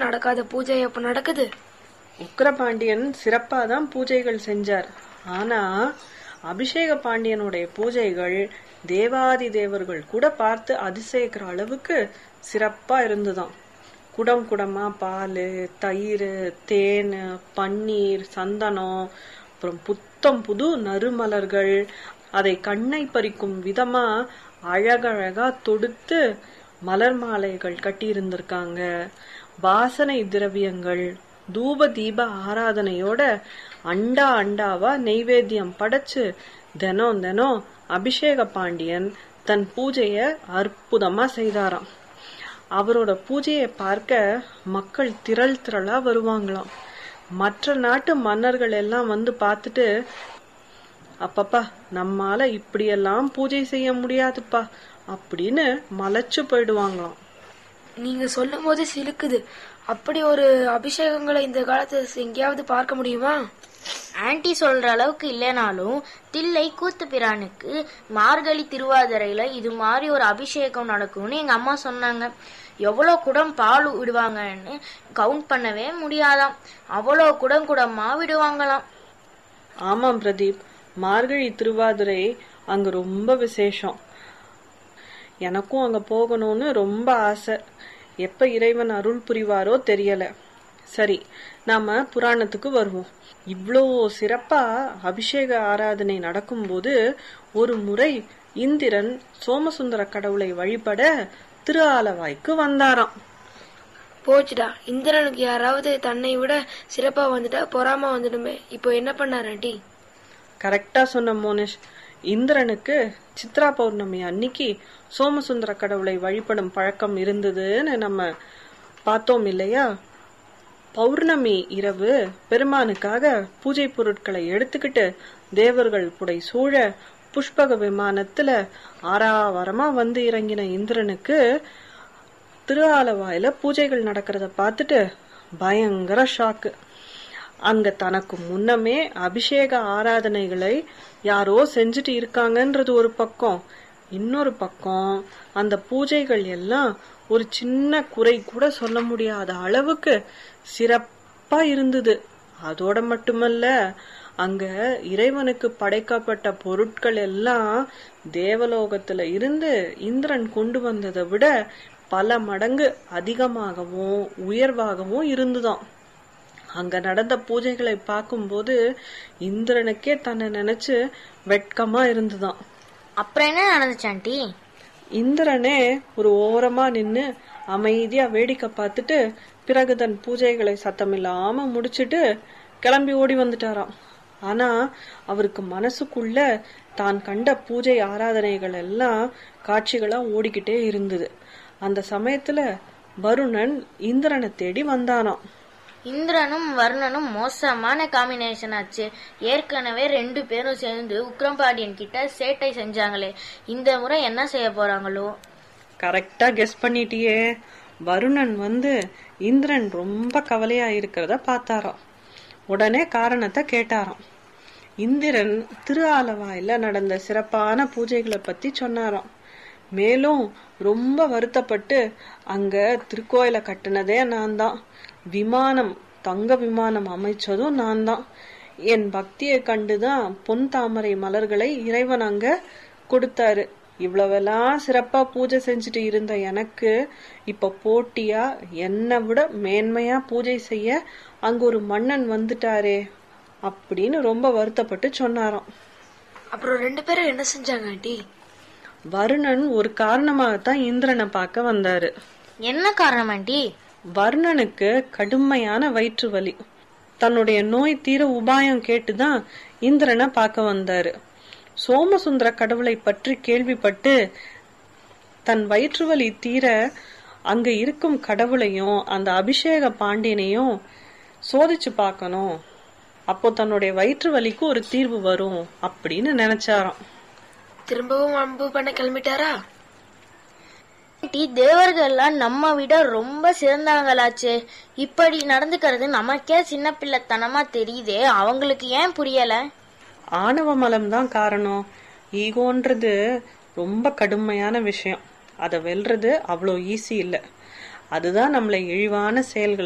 நடக்காத பூஜை அப்ப நடக்குது உக்கிரபாண்டியன் சிறப்பா தான் பூஜைகள் செஞ்சார் ஆனா அபிஷேக பாண்டியனுடைய பூஜைகள் தேவாதி தேவர்கள் கூட பார்த்து அதிசயிக்கிற அளவுக்கு சிறப்பா இருந்துதாம் குடம் குடமா பால் தயிர் தேன் பன்னீர் சந்தனம் அப்புறம் புத்தம் புது நறுமலர்கள் அதை கண்ணை பறிக்கும் விதமா அழகழகா தொடுத்து மலர் மாலைகள் கட்டி இருந்திருக்காங்க வாசனை திரவியங்கள் தூப தீப ஆராதனையோட அண்டா அண்டாவா நெய்வேத்தியம் படைச்சு தினம் தினம் அபிஷேக பாண்டியன் தன் பூஜைய அற்புதமா செய்தாராம் அவரோட பூஜையை பார்க்க மக்கள் திரள் திரளா வருவாங்களாம் மற்ற நாட்டு மன்னர்கள் எல்லாம் வந்து பார்த்துட்டு அப்பப்பா நம்மால இப்படியெல்லாம் பூஜை செய்ய முடியாதுப்பா அப்படின்னு மலைச்சு போயிடுவாங்களாம் நீங்க சொல்லும் போது சிலுக்குது அப்படி ஒரு அபிஷேகங்களை இந்த காலத்துல எங்கேயாவது பார்க்க முடியுமா ஆன்ட்டி சொல்ற அளவுக்கு இல்லைனாலும் தில்லை கூத்து பிரானுக்கு மார்கழி திருவாதிரையில இது மாதிரி ஒரு அபிஷேகம் நடக்கும்னு எங்க அம்மா சொன்னாங்க எவ்வளோ குடம் பால் விடுவாங்கன்னு கவுண்ட் பண்ணவே முடியாதாம் அவ்வளோ குடம் குடமா விடுவாங்களாம் ஆமாம் பிரதீப் மார்கழி திருவாதிரை அங்க ரொம்ப விசேஷம் எனக்கும் அங்க போகணும்னு ரொம்ப ஆசை எப்ப இறைவன் அருள் புரிவாரோ தெரியல சரி நாம புராணத்துக்கு வருவோம் இவ்வளோ சிறப்பா அபிஷேக ஆராதனை நடக்கும்போது ஒரு முறை இந்திரன் சோமசுந்தர கடவுளை வழிபட திரு ஆலவாய்க்கு வந்தாராம் போச்சுடா இந்திரனுக்கு யாராவது தன்னை விட சிறப்பா வந்துட்டா பொறாம வந்துடுமே இப்போ என்ன பண்ணார் ஆண்டி கரெக்டா சொன்ன மோனிஷ் இந்திரனுக்கு சித்ரா பௌர்ணமி அன்னைக்கு சோமசுந்தர கடவுளை வழிபடும் பழக்கம் இருந்ததுன்னு நம்ம பார்த்தோம் இல்லையா பௌர்ணமி இரவு பெருமானுக்காக பூஜை பொருட்களை எடுத்துக்கிட்டு தேவர்கள் புடை சூழ புஷ்பக விமானத்துல ஆறாவரமா வந்து இறங்கின இந்திரனுக்கு திரு ஆலவாயில பூஜைகள் நடக்கிறத பார்த்துட்டு பயங்கர ஷாக்கு அங்க தனக்கு முன்னமே அபிஷேக ஆராதனைகளை யாரோ செஞ்சுட்டு இருக்காங்கன்றது ஒரு பக்கம் இன்னொரு பக்கம் அந்த பூஜைகள் எல்லாம் ஒரு சின்ன குறை கூட சொல்ல முடியாத அளவுக்கு சிறப்பா இருந்தது அதோட மட்டுமல்ல அங்க இறைவனுக்கு படைக்கப்பட்ட பொருட்கள் எல்லாம் தேவலோகத்துல இருந்து இந்திரன் கொண்டு வந்ததை விட பல மடங்கு அதிகமாகவும் உயர்வாகவும் இருந்துதாம் அங்க நடந்த பூஜைகளை பார்க்கும்போது இந்திரனுக்கே தன்னை நினைச்சு வெட்கமா இருந்துதான் அப்புறம் என்ன நடந்துச்சு ஆண்டி இந்திரனே ஒரு ஓரமா நின்னு அமைதியா வேடிக்கை பார்த்துட்டு பிறகு தன் பூஜைகளை சத்தமில்லாம முடிச்சிட்டு கிளம்பி ஓடி வந்துட்டாராம் ஆனா அவருக்கு மனசுக்குள்ள தான் கண்ட பூஜை ஆராதனைகள் எல்லாம் காட்சிகளா ஓடிக்கிட்டே இருந்தது அந்த சமயத்துல வருணன் இந்திரனை தேடி வந்தானாம் இந்திரனும் வருணனும் மோசமான காம்பினேஷன் ஆச்சு ஏற்கனவே ரெண்டு பேரும் சேர்ந்து உக்ரம்பாண்டியன் கிட்ட சேட்டை செஞ்சாங்களே இந்த முறை என்ன செய்ய போறாங்களோ கரெக்டா கெஸ் பண்ணிட்டியே வருணன் வந்து இந்திரன் ரொம்ப கவலையா இருக்கிறத பார்த்தாராம் உடனே காரணத்தை கேட்டாராம் இந்திரன் திரு ஆலவாயில நடந்த சிறப்பான பூஜைகளை பத்தி சொன்னாராம் மேலும் ரொம்ப வருத்தப்பட்டு அங்க திருக்கோயில கட்டுனதே நான் தான் விமானம் தங்க விமானம் அமைச்சதும் நான் தான் என் பக்தியை கண்டுதான் பொன் தாமரை மலர்களை இறைவன் அங்க கொடுத்தாரு இவ்வளவெல்லாம் சிறப்பா பூஜை செஞ்சுட்டு இருந்த எனக்கு இப்ப போட்டியா என்னை விட மேன்மையா பூஜை செய்ய அங்க ஒரு மன்னன் வந்துட்டாரே அப்படின்னு ரொம்ப வருத்தப்பட்டு சொன்னாராம் அப்புறம் ரெண்டு பேரும் என்ன செஞ்சாங்க ஆண்டி வருணன் ஒரு காரணமாகத்தான் இந்திரனை பார்க்க வந்தாரு என்ன காரணம் ஆண்டி வர்ணனுக்கு கடுமையான வயிற்று வலி தன்னுடைய நோய் தீர உபாயம் கேட்டுதான் இந்திரனை பார்க்க வந்தாரு சோமசுந்தர கடவுளை பற்றி கேள்விப்பட்டு தன் வயிற்று வலி தீர அங்க இருக்கும் கடவுளையும் அந்த அபிஷேக பாண்டியனையும் சோதிச்சு பார்க்கணும் அப்போ தன்னுடைய வயிற்று வலிக்கு ஒரு தீர்வு வரும் அப்படின்னு நினைச்சாராம் திரும்பவும் அன்பு பண்ண கிளம்பிட்டாரா ஆண்டி தேவர்கள்லாம் நம்ம விட ரொம்ப சிறந்தவங்களாச்சே இப்படி நடந்துக்கிறது நமக்கே சின்ன பிள்ளைத்தனமா தெரியுதே அவங்களுக்கு ஏன் புரியல ஆணவ மலம் தான் காரணம் ஈகோன்றது ரொம்ப கடுமையான விஷயம் அதை வெல்றது அவ்வளோ ஈஸி இல்லை அதுதான் நம்மளை இழிவான செயல்களை